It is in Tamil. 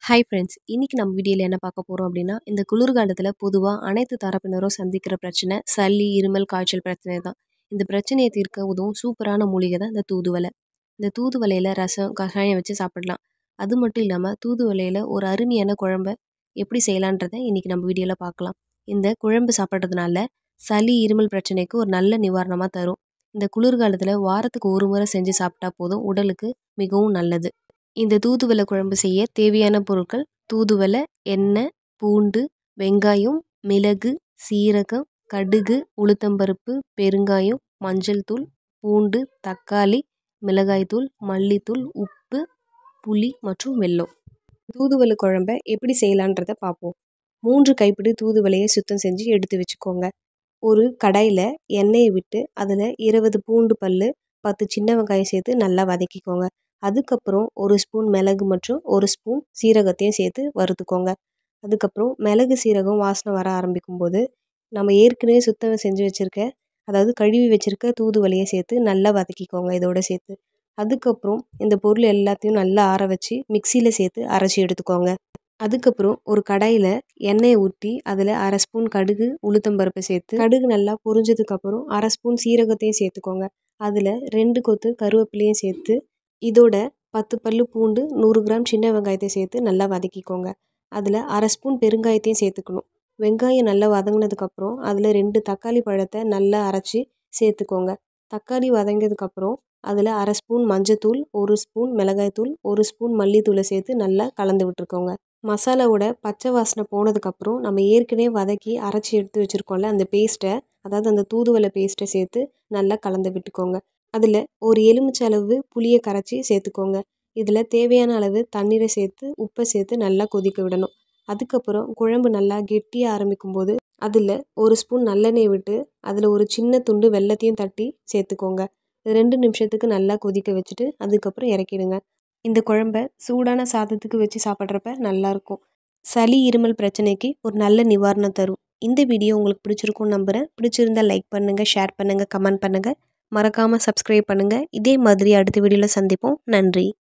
ஹாய் ஃப்ரெண்ட்ஸ் இன்றைக்கி நம்ம வீடியோவில் என்ன பார்க்க போகிறோம் அப்படின்னா இந்த குளிர்காலத்தில் பொதுவாக அனைத்து தரப்பினரும் சந்திக்கிற பிரச்சனை சளி இருமல் காய்ச்சல் பிரச்சனை தான் இந்த பிரச்சனையை தீர்க்க உதவும் சூப்பரான மூலிகை தான் இந்த தூதுவளை இந்த தூதுவளையில் ரசம் கஷாயம் வச்சு சாப்பிடலாம் அது மட்டும் இல்லாமல் தூதுவளையில் ஒரு அருமையான குழம்ப எப்படி செய்யலான்றதை இன்றைக்கி நம்ம வீடியோவில் பார்க்கலாம் இந்த குழம்பு சாப்பிட்றதுனால சளி இருமல் பிரச்சனைக்கு ஒரு நல்ல நிவாரணமாக தரும் இந்த குளிர்காலத்தில் வாரத்துக்கு ஒரு முறை செஞ்சு சாப்பிட்டா போதும் உடலுக்கு மிகவும் நல்லது இந்த தூதுவளை குழம்பு செய்ய தேவையான பொருட்கள் தூதுவளை எண்ணெய் பூண்டு வெங்காயம் மிளகு சீரகம் கடுகு உளுத்தம்பருப்பு பெருங்காயம் மஞ்சள் தூள் பூண்டு தக்காளி மிளகாய்த்தூள் மல்லித்தூள் உப்பு புளி மற்றும் வெல்லம் தூதுவளை குழம்ப எப்படி செய்யலான்றதை பார்ப்போம் மூன்று கைப்பிடி தூதுவளையை சுத்தம் செஞ்சு எடுத்து வச்சுக்கோங்க ஒரு கடாயில் எண்ணெயை விட்டு அதில் இருபது பூண்டு பல் பத்து சின்ன வெங்காயம் சேர்த்து நல்லா வதக்கிக்கோங்க அதுக்கப்புறம் ஒரு ஸ்பூன் மிளகு மற்றும் ஒரு ஸ்பூன் சீரகத்தையும் சேர்த்து வறுத்துக்கோங்க அதுக்கப்புறம் மிளகு சீரகம் வாசனை வர ஆரம்பிக்கும் போது நம்ம ஏற்கனவே சுத்தம் செஞ்சு வச்சுருக்க அதாவது கழுவி வச்சுருக்க தூதுவளையை சேர்த்து நல்லா வதக்கிக்கோங்க இதோட சேர்த்து அதுக்கப்புறம் இந்த பொருள் எல்லாத்தையும் நல்லா ஆற வச்சு மிக்சியில் சேர்த்து அரைச்சி எடுத்துக்கோங்க அதுக்கப்புறம் ஒரு கடாயில் எண்ணெயை ஊற்றி அதில் அரை ஸ்பூன் கடுகு உளுத்தம்பருப்பு சேர்த்து கடுகு நல்லா பொரிஞ்சதுக்கப்புறம் அரை ஸ்பூன் சீரகத்தையும் சேர்த்துக்கோங்க அதில் ரெண்டு கொத்து கருவேப்பிலையும் சேர்த்து இதோட பத்து பல்லு பூண்டு நூறு கிராம் சின்ன வெங்காயத்தை சேர்த்து நல்லா வதக்கிக்கோங்க அதில் அரை ஸ்பூன் பெருங்காயத்தையும் சேர்த்துக்கணும் வெங்காயம் நல்லா வதங்கினதுக்கப்புறம் அதில் ரெண்டு தக்காளி பழத்தை நல்லா அரைச்சி சேர்த்துக்கோங்க தக்காளி வதங்கினதுக்கப்புறம் அதில் அரை ஸ்பூன் மஞ்சத்தூள் ஒரு ஸ்பூன் மிளகாய்த்தூள் ஒரு ஸ்பூன் மல்லித்தூளை சேர்த்து நல்லா கலந்து விட்டுருக்கோங்க மசாலாவோட பச்சை வாசனை போனதுக்கப்புறம் நம்ம ஏற்கனவே வதக்கி அரைச்சி எடுத்து வச்சுருக்கோம்ல அந்த பேஸ்ட்டை அதாவது அந்த தூதுவளை பேஸ்ட்டை சேர்த்து நல்லா கலந்து விட்டுக்கோங்க அதில் ஒரு எலுமிச்சை அளவு புளியை கரைச்சி சேர்த்துக்கோங்க இதில் தேவையான அளவு தண்ணீரை சேர்த்து உப்பை சேர்த்து நல்லா கொதிக்க விடணும் அதுக்கப்புறம் குழம்பு நல்லா கெட்டியாக ஆரம்பிக்கும் போது அதில் ஒரு ஸ்பூன் நல்லெண்ணெய் விட்டு அதில் ஒரு சின்ன துண்டு வெள்ளத்தையும் தட்டி சேர்த்துக்கோங்க ரெண்டு நிமிஷத்துக்கு நல்லா கொதிக்க வச்சுட்டு அதுக்கப்புறம் இறக்கிடுங்க இந்த குழம்ப சூடான சாதத்துக்கு வச்சு சாப்பிட்றப்ப நல்லாயிருக்கும் சளி இருமல் பிரச்சனைக்கு ஒரு நல்ல நிவாரணம் தரும் இந்த வீடியோ உங்களுக்கு பிடிச்சிருக்கும்னு நம்புகிறேன் பிடிச்சிருந்தால் லைக் பண்ணுங்கள் ஷேர் பண்ணுங்கள் கமெண்ட் பண்ணுங்கள் மறக்காமல் சப்ஸ்கிரைப் பண்ணுங்கள் இதே மாதிரி அடுத்த வீடியோவில் சந்திப்போம் நன்றி